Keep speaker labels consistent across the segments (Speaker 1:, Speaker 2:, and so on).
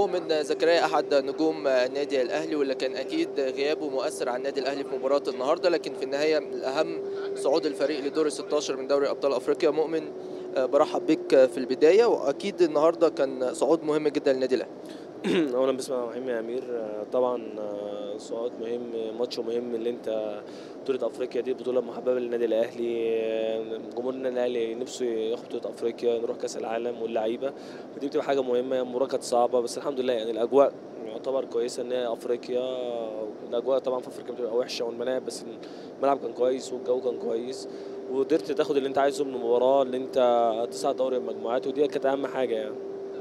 Speaker 1: مؤمن زكريا احد نجوم النادي الاهلي واللي كان اكيد غيابه مؤثر على النادي الاهلي في مباراه النهارده لكن في النهايه الاهم صعود الفريق لدور ال 16 من دوري ابطال افريقيا مؤمن برحب بك في البدايه واكيد النهارده كان صعود مهم جدا للنادي الاهلي
Speaker 2: اولا بسم الله الرحمن الرحيم يا امير طبعا صعود مهم ماتش مهم اللي انت بطولة افريقيا دي بطولة محببة للنادي الاهلي جمهور النادي الاهلي نفسه ياخد بطولة افريقيا نروح كاس العالم واللعيبة ودي بتبقى حاجة مهمة المباراة كانت صعبة بس الحمد لله يعني الاجواء يعتبر كويسة ان هي افريقيا الاجواء طبعا في افريقيا بتبقى وحشة والملاعب بس الملعب كان كويس والجو كان كويس وقدرت تاخد اللي انت عايزه من المباراة اللي انت تصعد دوري المجموعات ودي كانت اهم حاجة يعني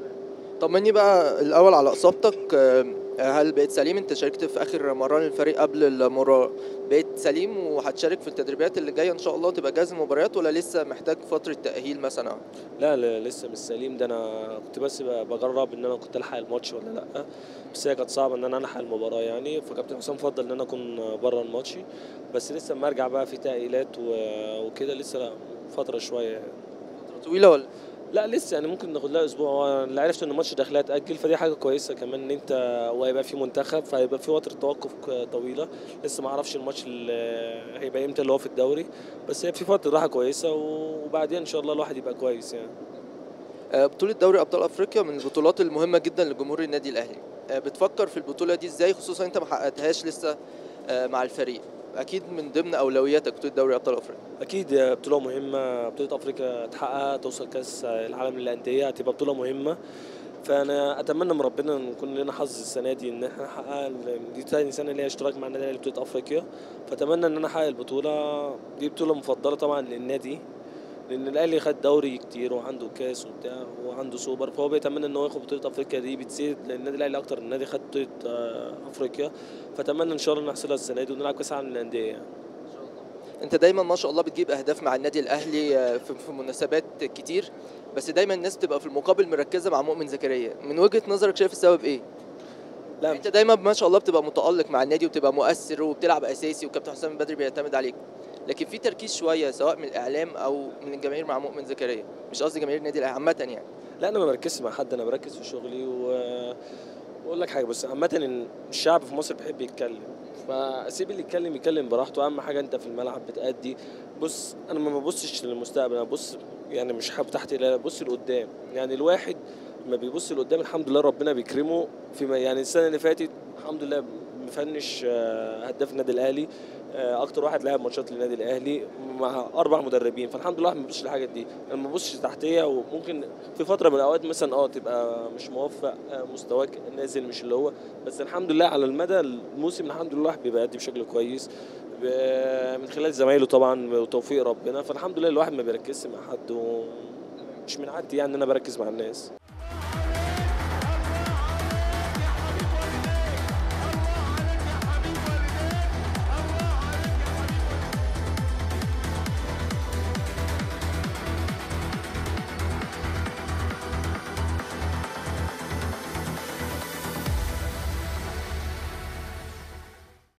Speaker 1: طمني بقى الاول على اصابتك هل بقيت سليم انت شاركت في اخر مران الفريق قبل المباراه بقيت سليم وهتشارك في التدريبات اللي جايه ان شاء الله تبقى جاهز المباريات ولا لسه محتاج فتره تاهيل مثلا
Speaker 2: لا, لا لسه مش سليم ده انا كنت بس بجرب ان انا كنت الحق الماتش ولا لا بس هي كانت صعبه ان انا الحق المباراه يعني فكابتن حسام فضل ان انا اكون بره الماتش بس لسه اما ارجع بقى في تاهيلات وكده لسه فتره شويه يعني.
Speaker 1: طويله ولا
Speaker 2: لا لسه يعني ممكن ناخد لها اسبوع اللي عرفت ان الماتش داخلها اتاجل فدي حاجه كويسه كمان ان انت وهيبقى في منتخب فهيبقى في فتره توقف طويله لسه ما اعرفش الماتش اللي هيبقى امتى اللي هو في الدوري بس هي في فتره راحه كويسه وبعدين ان شاء الله الواحد يبقى كويس يعني
Speaker 1: بطولة دوري أبطال أفريقيا من البطولات المهمة جدا لجمهور النادي الأهلي بتفكر في البطولة دي إزاي خصوصا أنت ما حققتهاش لسه مع الفريق اكيد من ضمن اولوياتك بطوله دوري ابطال افريقيا
Speaker 2: اكيد بطوله مهمه بطوله افريقيا تحققها توصل كاس العالم للانديه هتبقى بطوله مهمه فانا اتمنى من ربنا ان يكون لنا حظ السنه دي ان احنا نحقق دي ثاني سنه ليا اشتراك مع النادي الاهلي بطوله افريقيا فاتمنى ان انا احقق البطوله دي بطوله مفضله طبعا للنادي لان الاهلي خد دوري كتير وعنده كاس وبتاع وعنده سوبر فهو بيتمنى ان هو ياخد بطوله افريقيا دي بتزيد لان النادي الاهلي اكتر النادي خد بطوله افريقيا فاتمنى ان شاء الله نحصلها السنه دي ونلعب كاس العالم للانديه يعني.
Speaker 1: انت دايما ما شاء الله بتجيب اهداف مع النادي الاهلي في مناسبات كتير بس دايما الناس بتبقى في المقابل مركزه مع مؤمن زكريا من وجهه نظرك شايف السبب ايه لا يعني انت دايما ما شاء الله بتبقى متالق مع النادي وبتبقى مؤثر وبتلعب اساسي وكابتن حسام بدري بيعتمد عليك لكن في تركيز شويه سواء من الاعلام او من الجماهير مع مؤمن زكريا مش قصدي جماهير النادي الاهلي عامه يعني
Speaker 2: لا انا ما بركزش مع حد انا بركز في شغلي و بقول لك حاجه بس عامه ان الشعب في مصر بيحب يتكلم فسيب اللي يتكلم يتكلم براحته اهم حاجه انت في الملعب بتأدي بص انا ما ببصش للمستقبل انا ببص يعني مش حابب تحت لا ببص لقدام يعني الواحد لما بيبص لقدام الحمد لله ربنا بيكرمه في يعني السنه اللي فاتت الحمد لله مفنش هداف النادي الاهلي اكتر واحد لعب ماتشات للنادي الاهلي مع اربع مدربين فالحمد لله ما ببصش للحاجات دي انا ما ببصش تحتيه وممكن في فتره من الاوقات مثلا اه تبقى مش موفق مستواك نازل مش اللي هو بس الحمد لله على المدى الموسم الحمد لله الواحد بيبقى يأدي بشكل كويس من خلال زمايله طبعا وتوفيق ربنا فالحمد لله الواحد ما بيركزش مع حد ومش من عادتي يعني ان انا بركز مع الناس